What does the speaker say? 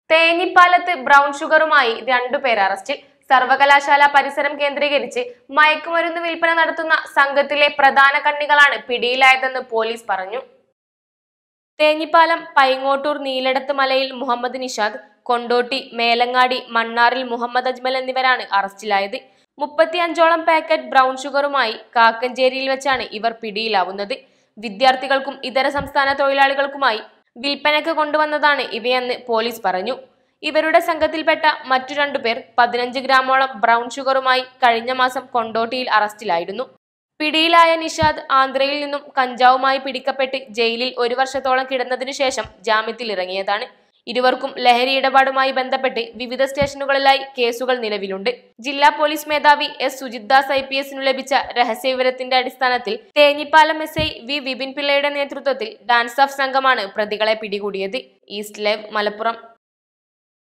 തേഞ്ഞിപ്പാലത്ത് brown ഷുഗറുമായി രണ്ടുപേർ അറസ്റ്റിൽ സർവകലാശാല പരിസരം കേന്ദ്രീകരിച്ച് മയക്കുമരുന്ന് വിൽപ്പന നടത്തുന്ന സംഘത്തിലെ പ്രധാന കണ്ണികളാണ് പിടിയിലായതെന്ന് പോലീസ് പറഞ്ഞു തേഞ്ഞിപ്പാലം പൈങ്ങോട്ടൂർ നീലടത്ത് മലയിൽ മുഹമ്മദ് നിഷാദ് കൊണ്ടോട്ടി മേലങ്ങാടി മണ്ണാറിൽ മുഹമ്മദ് അജ്മൽ എന്നിവരാണ് അറസ്റ്റിലായത് മുപ്പത്തിയഞ്ചോളം പാക്കറ്റ് ബ്രൗൺ ഷുഗറുമായി കാക്കഞ്ചേരിയിൽ വെച്ചാണ് ഇവർ പിടിയിലാവുന്നത് വിദ്യാർത്ഥികൾക്കും ഇതര സംസ്ഥാന തൊഴിലാളികൾക്കുമായി വിൽപ്പനയ്ക്ക് കൊണ്ടുവന്നതാണ് ഇവയെന്ന് പോലീസ് പറഞ്ഞു ഇവരുടെ സംഘത്തിൽപ്പെട്ട മറ്റു രണ്ടുപേർ പതിനഞ്ച് ഗ്രാമോളം ബ്രൗൺ ഷുഗറുമായി കഴിഞ്ഞ മാസം കൊണ്ടോട്ടിയിൽ അറസ്റ്റിലായിരുന്നു പിടിയിലായ നിഷാദ് ആന്ധ്രയിൽ നിന്നും കഞ്ചാവുമായി പിടിക്കപ്പെട്ട് ജയിലിൽ ഒരു വർഷത്തോളം കിടന്നതിനു ശേഷം ജാമ്യത്തിൽ ഇറങ്ങിയതാണ് ഇരുവർക്കും ലഹരി ഇടപാടുമായി ബന്ധപ്പെട്ട് വിവിധ സ്റ്റേഷനുകളിലായി കേസുകൾ നിലവിലുണ്ട് ജില്ലാ പോലീസ് മേധാവി S Sujith Das I P എസിനു ലഭിച്ച രഹസ്യവിവരത്തിന്റെ അടിസ്ഥാനത്തിൽ Thenhipalam S I V Vipin പിള്ളയുടെ നേതൃത്വത്തിൽ ഡാൻസ് ഓഫ് സംഘമാണ് പ്രതികളെ പിടികൂടിയത് ഈസ്റ്റ് ലൈവ് മലപ്പുറം